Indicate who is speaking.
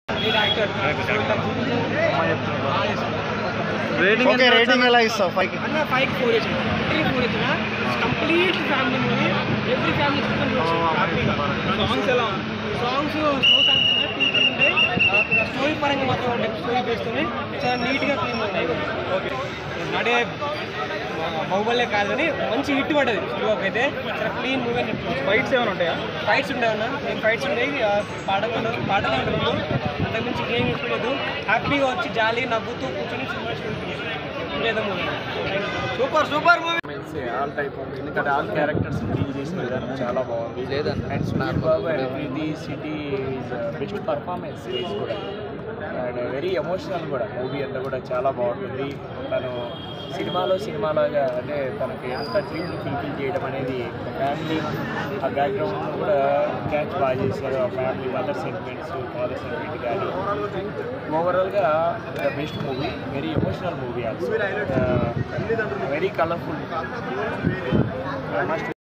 Speaker 1: rating
Speaker 2: okay rating ఎలా ఇస్తావు five
Speaker 3: అన్న ఫైవ్ ఫోర్ ఇచ్చిన త్రీ ఫోర్ ఇచ్చిన complete family movie every family songs ఎలా సాంగ్స్ స్లో సాంగ్స్ ఉన్నాయి టూ త్రీ ఉంటాయి స్టోరీ పరంగా మాత్రం ఉంటాయి స్టోరీ బేస్తుంది చాలా నీట్గా క్లీన్ ఉంటాయి ఓకే నడే బాహుబలే కాదు కానీ మంచి హిట్ పడ్డది స్లోకి అయితే చాలా క్లీన్ మూవీ అని చెప్పుకోవచ్చు
Speaker 1: ఫైట్స్ ఏమైనా ఉంటాయా
Speaker 3: ఫైట్స్ ఉంటాయి అన్న నేను ఫైట్స్ ఉంటాయి ఆ, పాటలు ఉండవు పాటలే ఉండవు అంతకుమించి ఏం చెప్పలేదు హ్యాపీగా వచ్చి జాలి నవ్వుతూ కూర్చొని సినిమా లేదా movie super super movie
Speaker 1: all type ఎందుకంటే ఆల్ క్యారెక్టర్స్ డీల్ చేసిన విధానం చాలా బాగుంది and Sunil Babu and Preethi city is best performance is కూడా అండ్ వెరీ ఎమోషనల్ కూడా మూవీ అంతా కూడా చాలా బాగుంటుంది తను సినిమాలో సినిమాలాగా అంటే తనకి ఎంత డ్రీమ్ని ఫుల్ఫిల్ చేయడం అనేది ఫ్యామిలీ ఆ బ్యాక్గ్రౌండ్ కూడా క్యాచ్ బాగా చేశారు ఆ family mother sentiments father sentiment కానీ ఓవరాల్గా best movie very emotional movie also very colourful must